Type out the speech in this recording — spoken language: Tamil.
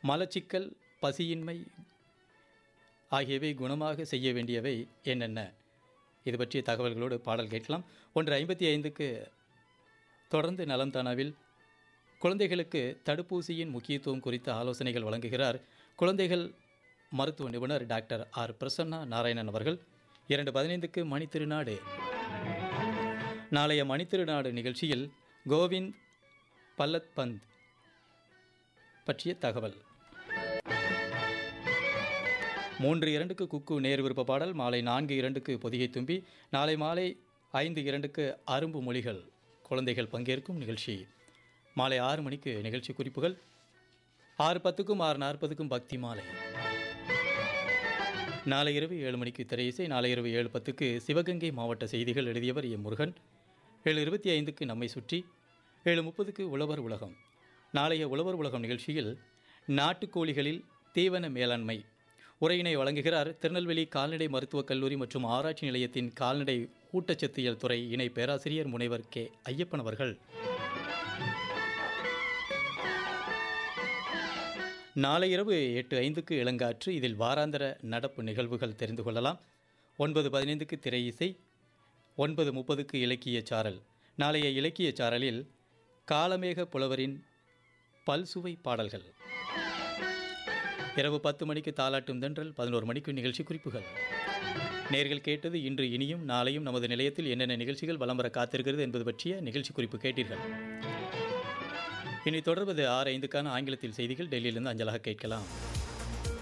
மலச்சிக்கல் பசியின்மை ஆகியவை குணமாக செய்ய வேண்டியவை என்னென்ன இது பற்றிய தகவல்களோடு பாடல் கேட்கலாம் ஒன்று ஐம்பத்தி ஐந்துக்கு தொடர்ந்து நலம் தானாவில் குழந்தைகளுக்கு தடுப்பூசியின் முக்கியத்துவம் குறித்த ஆலோசனைகள் வழங்குகிறார் குழந்தைகள் மருத்துவ நிபுணர் டாக்டர் ஆர் பிரசன்னா நாராயணன் அவர்கள் இரண்டு பதினைந்துக்கு மணித்திருநாடு நாளைய மணித்திருநாடு நிகழ்ச்சியில் கோவிந்த் பல்லத் பந்த் பற்றிய தகவல் மூன்று இரண்டுக்கு குக்கு நேர் விருப்ப பாடல் மாலை நான்கு இரண்டுக்கு பொதிகை தும்பி நாளை மாலை ஐந்து இரண்டுக்கு அரும்பு மொழிகள் குழந்தைகள் பங்கேற்கும் நிகழ்ச்சி மாலை ஆறு மணிக்கு நிகழ்ச்சி குறிப்புகள் ஆறு பத்துக்கும் ஆறு நாற்பதுக்கும் பக்தி மாலை நாளை இரவு ஏழு மணிக்கு திரையிசை நாளை இரவு ஏழு பத்துக்கு சிவகங்கை மாவட்ட செய்திகள் எழுதியவர் எம் முருகன் ஏழு இருபத்தி ஐந்துக்கு நம்மை சுற்றி ஏழு முப்பதுக்கு உழவர் உலகம் நாளைய உழவர் உலகம் நிகழ்ச்சியில் நாட்டுக்கோழிகளில் தீவன மேலாண்மை உரையினை வழங்குகிறார் திருநெல்வேலி கால்நடை மருத்துவக் கல்லூரி மற்றும் ஆராய்ச்சி நிலையத்தின் கால்நடை ஊட்டச்சத்தியல் துறை இணை பேராசிரியர் முனைவர் கே ஐயப்பன் அவர்கள் நாளை இரவு எட்டு ஐந்துக்கு இளங்காற்று இதில் வாராந்திர நடப்பு நிகழ்வுகள் தெரிந்து கொள்ளலாம் ஒன்பது பதினைந்துக்கு திரை இசை ஒன்பது முப்பதுக்கு இலக்கிய சாரல் நாளைய இலக்கிய சாரலில் காலமேக புலவரின் பல்சுவை பாடல்கள் இரவு பத்து மணிக்கு தாலாட்டும் தென்றல் பதினோரு மணிக்கு நிகழ்ச்சி குறிப்புகள் நேர்கள் கேட்டது இன்று இனியும் நாளையும் நமது நிலையத்தில் என்னென்ன நிகழ்ச்சிகள் வலம் வர காத்திருக்கிறது என்பது பற்றிய நிகழ்ச்சி குறிப்பு கேட்டீர்கள் இனி தொடர்வது ஆறு ஐந்துக்கான ஆங்கிலத்தில் செய்திகள் டெல்லியிலிருந்து அஞ்சலாக கேட்கலாம்